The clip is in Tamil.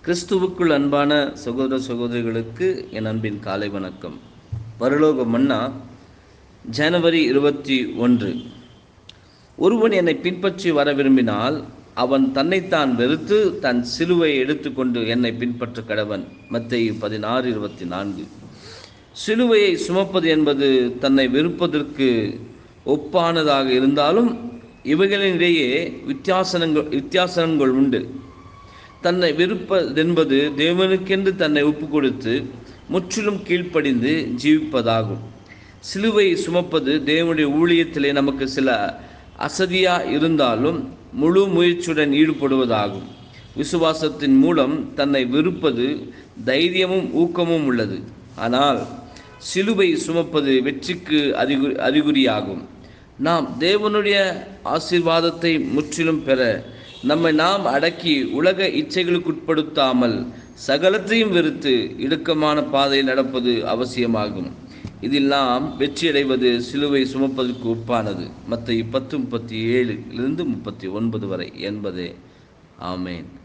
கிறிஸ்துவுக்குள் அன்பான சகோதர சகோதரிகளுக்கு என் அன்பின் காலை வணக்கம் பரலோக மன்னா ஜனவரி இருபத்தி ஒன்று ஒருவன் என்னை பின்பற்றி வர விரும்பினால் அவன் தன்னைத்தான் வெறுத்து தன் சிலுவையை எடுத்துக்கொண்டு என்னை பின்பற்ற கடவன் மத்தேயு பதினாறு இருபத்தி நான்கு சிலுவையை சுமப்பது என்பது தன்னை வெறுப்பதற்கு ஒப்பானதாக இருந்தாலும் இவைகளிடையே வித்தியாசனங்கள் வித்தியாசனங்கள் உண்டு தன்னை வெறுப்பதென்பது தேவனுக்கென்று தன்னை ஒப்பு கொடுத்து முற்றிலும் கீழ்ப்படிந்து ஜீவிப்பதாகும் சிலுவை சுமப்பது தேவனுடைய ஊழியத்திலே நமக்கு சில அசதியா இருந்தாலும் முழு முயற்சியுடன் ஈடுபடுவதாகும் விசுவாசத்தின் மூலம் தன்னை வெறுப்பது தைரியமும் ஊக்கமும் உள்ளது ஆனால் சிலுவை சுமப்பது வெற்றிக்கு அறிகு அறிகுறியாகும் நாம் தேவனுடைய ஆசீர்வாதத்தை முற்றிலும் பெற நம்மை நாம் அடக்கி உலக இச்சைகளுக்குட்படுத்தாமல் சகலத்தையும் வெறுத்து இடுக்கமான பாதையில் நடப்பது அவசியமாகும் இதில் நாம் வெற்றியடைவது சிலுவை சுமப்பதற்கு ஒப்பானது மற்ற பத்து முப்பத்தி ஏழிலிருந்து முப்பத்தி ஒன்பது வரை என்பதே ஆமேன்